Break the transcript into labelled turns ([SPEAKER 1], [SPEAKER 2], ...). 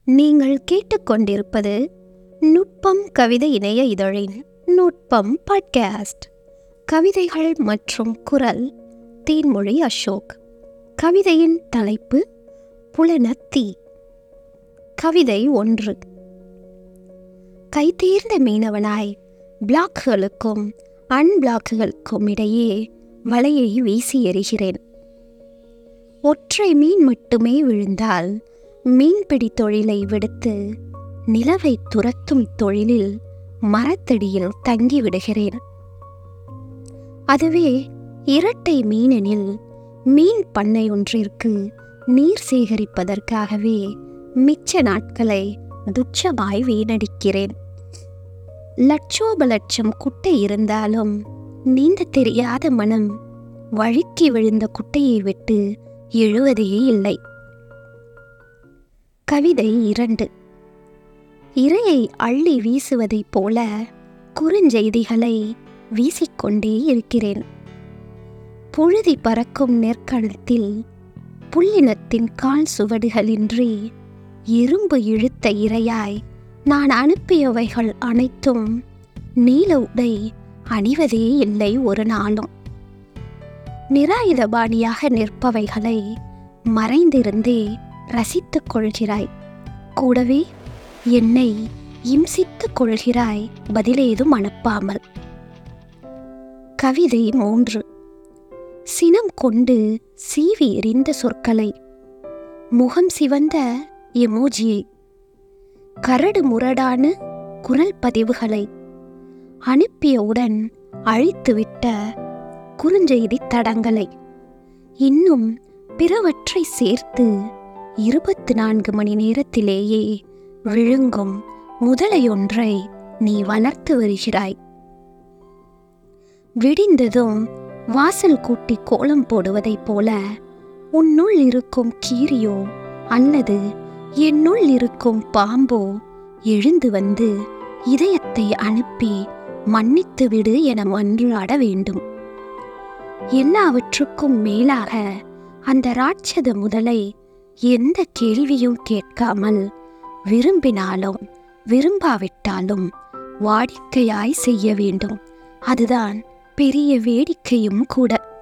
[SPEAKER 1] நீங்கள் கேட்டுக்கொண்டிருப்பது நுட்பம் கவிதை இணைய இதழின் நுட்பம் பாட்காஸ்ட் கவிதைகள் மற்றும் குரல் தேன்மொழி அசோக் கவிதையின் தலைப்பு புலனத்தீ கவிதை ஒன்று கைதேர்ந்த மீனவனாய் பிளாக்குகளுக்கும் அன்பிளாக்குகளுக்கும் இடையே வலையை வீசி எறிகிறேன் ஒற்றை மீன் மட்டுமே விழுந்தால் மீன்பிடி தொழிலை விடுத்து நிலவை துரத்தும் தொழிலில் மரத்தடியில் தங்கி விடுகிறேன் அதுவே இரட்டை மீனெனில் மீன் பண்ணை ஒன்றிற்கு நீர் சேகரிப்பதற்காகவே மிச்ச நாட்களை துச்சமாய் வீணடிக்கிறேன் லட்சோப லட்சம் குட்டை இருந்தாலும் நீந்த தெரியாத மனம் வழுக்கி விழுந்த குட்டையை விட்டு எழுவதே இல்லை கவிதை இரண்டு இரையை அள்ளி வீசுவதைப் போல குறுஞ்செய்திகளை வீசிக்கொண்டே இருக்கிறேன் புழுதி பறக்கும் நெற்களத்தில் புல்லினத்தின் கால் சுவடுகளின்றி இரும்பு இழுத்த இரையாய் நான் அனுப்பியவைகள் அனைத்தும் நீல உடை அணிவதே இல்லை ஒரு நாளும் நிராயுதபாணியாக நிற்பவைகளை மறைந்திருந்தே ரசித்துக் கொள்கிறாய் கூடவே என்னை இம்சித்துக் கொள்கிறாய் பதிலேதும் அனுப்பாமல் கவிதை மூன்று சினம் கொண்டு சீவி எறிந்த சொற்களை முகம் சிவந்த எமோஜியை கரடு முரடான குரல் பதிவுகளை அனுப்பியவுடன் அழித்துவிட்ட குறுஞ்செய்தி தடங்களை இன்னும் பிறவற்றை சேர்த்து இருபத்தி நான்கு மணி நேரத்திலேயே விழுங்கும் முதலையொன்றை நீ வளர்த்து வருகிறாய் விடிந்ததும் வாசல் கூட்டி கோலம் போடுவதைப் போல உன்னுள் இருக்கும் கீரியோ அல்லது என்னுள் இருக்கும் பாம்போ எழுந்து வந்து இதயத்தை அனுப்பி மன்னித்து விடு என மன்றாட வேண்டும் எல்லாவற்றுக்கும் மேலாக அந்த ராட்சத முதலை எந்த கேள்வியும் கேட்காமல் விரும்பினாலும் விரும்பாவிட்டாலும் வாடிக்கையாய் செய்ய வேண்டும் அதுதான் பெரிய வேடிக்கையும் கூட